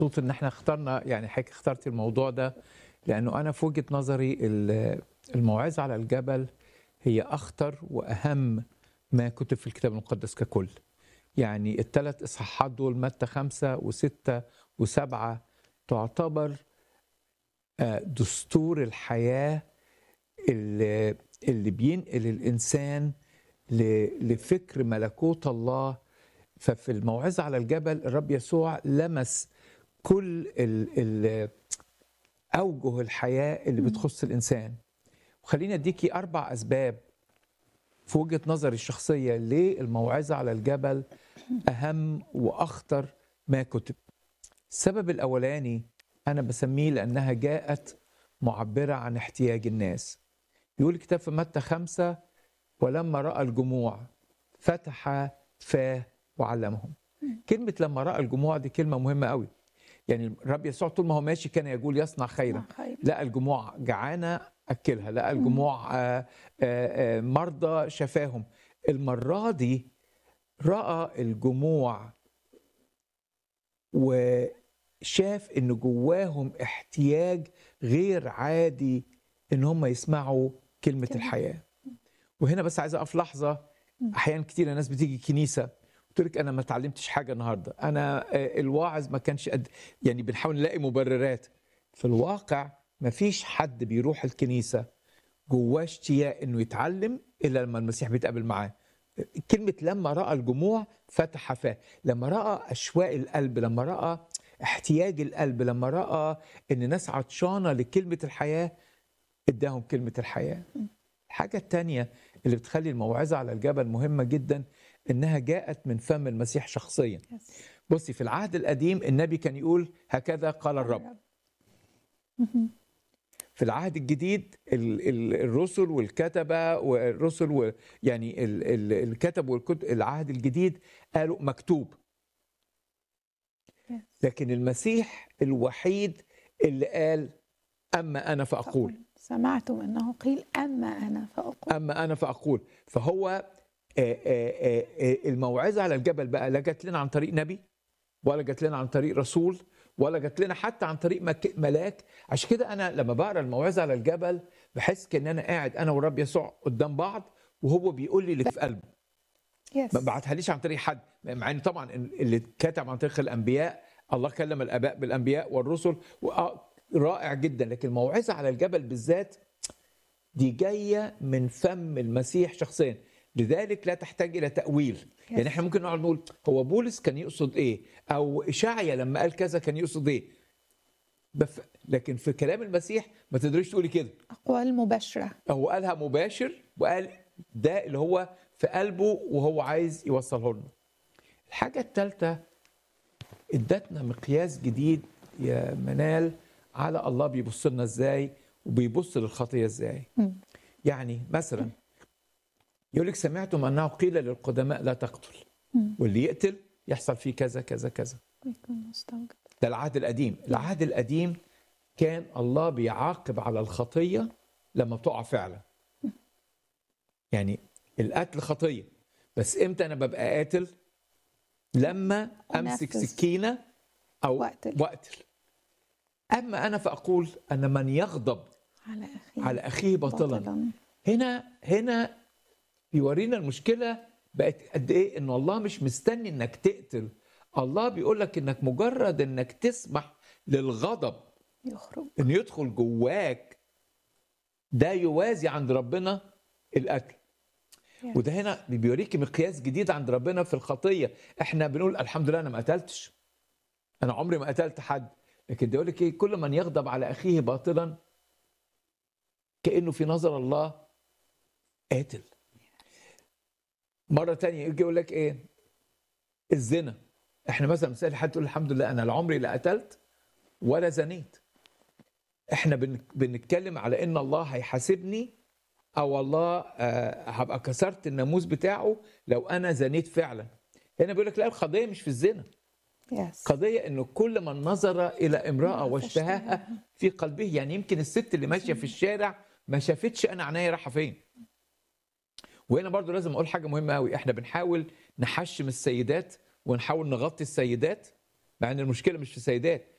مبسوط ان احنا اخترنا يعني حضرتك اخترتي الموضوع ده لانه انا في وجهه نظري ال- الموعظه على الجبل هي اخطر واهم ما كتب في الكتاب المقدس ككل. يعني الثلاث اصحاحات دول متى خمسه وسته وسبعه تعتبر آه، دستور الحياه اللي اللي بينقل الانسان ل- لفكر ملكوت الله ففي الموعظه على الجبل الرب يسوع لمس كل ال ال اوجه الحياه اللي بتخص الانسان وخليني اديكي اربع اسباب في وجهه نظري الشخصيه ليه الموعظه على الجبل اهم واخطر ما كتب السبب الاولاني انا بسميه لانها جاءت معبره عن احتياج الناس يقول الكتاب في متى خمسة ولما راى الجموع فتح فاه وعلمهم كلمه لما راى الجموع دي كلمه مهمه قوي يعني الرب يسوع طول ما هو ماشي كان يقول يصنع خيرا خير. لقى الجموع جعانه اكلها لقى الجموع آه، آه، آه، مرضى شفاهم المره دي راى الجموع وشاف ان جواهم احتياج غير عادي ان هم يسمعوا كلمه الحياه وهنا بس عايز اقف لحظه احيانا كتير ناس بتيجي الكنيسه قلت لك انا ما اتعلمتش حاجه النهارده انا آه، الواعظ ما كانش قد يعني بنحاول نلاقي مبررات في الواقع ما فيش حد بيروح الكنيسه جواه اشتياق انه يتعلم الا لما المسيح بيتقابل معاه كلمه لما راى الجموع فتح فاه لما راى اشواق القلب لما راى احتياج القلب لما راى ان ناس عطشانه لكلمه الحياه اداهم كلمه الحياه الحاجه الثانيه اللي بتخلي الموعظه على الجبل مهمه جدا انها جاءت من فم المسيح شخصيا يس. بصي في العهد القديم النبي كان يقول هكذا قال الرب في العهد الجديد ال- ال- الرسل والكتبه والرسل و يعني ال- ال- الكتب والكتب العهد الجديد قالوا مكتوب يس. لكن المسيح الوحيد اللي قال اما انا فاقول سمعتم انه قيل اما انا فاقول اما انا فاقول فهو آه، آه، آه، آه، الموعظه على الجبل بقى لا جت لنا عن طريق نبي ولا جت لنا عن طريق رسول ولا جت لنا حتى عن طريق مك- ملاك عشان كده انا لما بقرا الموعظه على الجبل بحس كان انا قاعد انا والرب يسوع قدام بعض وهو بيقول لي اللي في قلبه يس ما بعتهاليش عن طريق حد مع ان طبعا اللي اتكتب عن طريق الانبياء الله كلم الاباء بالانبياء والرسل وآه رائع جدا لكن الموعظه على الجبل بالذات دي جايه من فم المسيح شخصيا لذلك لا تحتاج الى تاويل يعني احنا ممكن نقعد نقول هو بولس كان يقصد ايه او اشعيا لما قال كذا كان يقصد ايه بف... لكن في كلام المسيح ما تقدريش تقولي كده اقوال مباشره هو قالها مباشر وقال ده اللي هو في قلبه وهو عايز يوصله لنا الحاجة الثالثة ادتنا مقياس جديد يا منال على الله بيبص لنا ازاي وبيبص للخطية ازاي مم. يعني مثلا يقول لك سمعتم انه قيل للقدماء لا تقتل مم. واللي يقتل يحصل فيه كذا كذا كذا ويكون مستوجب ده العهد القديم العهد القديم كان الله بيعاقب على الخطية لما بتقع فعلا يعني القتل خطية بس امتى انا ببقى قاتل لما امسك أنفذ. سكينة او وأقتل. واقتل اما انا فاقول ان من يغضب على اخيه على اخيه باطلا هنا هنا بيورينا المشكله بقت قد ايه ان الله مش مستني انك تقتل الله بيقول لك انك مجرد انك تسمح للغضب يخرج انه يدخل جواك ده يوازي عند ربنا القتل يس. وده هنا بيوريكي مقياس جديد عند ربنا في الخطيه احنا بنقول الحمد لله انا ما قتلتش انا عمري ما قتلت حد لكن ده يقول لك ايه كل من يغضب على اخيه باطلا كانه في نظر الله قاتل مره تانية يجي يقول لك ايه الزنا احنا مثلا مثال حد تقول الحمد لله انا لا عمري لا قتلت ولا زنيت احنا بن- بنتكلم على ان الله هيحاسبني او الله آه، هبقى كسرت الناموس بتاعه لو انا زنيت فعلا هنا بيقول لك لا القضيه مش في الزنا يس قضيه انه كل من نظر الى امراه امرأة واشتهاها فاشتهاها. في قلبه يعني يمكن الست اللي ماشيه في الشارع ما شافتش انا عينيا رايحه فين وهنا برضو لازم اقول حاجه مهمه قوي احنا بنحاول نحشم السيدات ونحاول نغطي السيدات مع ان المشكله مش في السيدات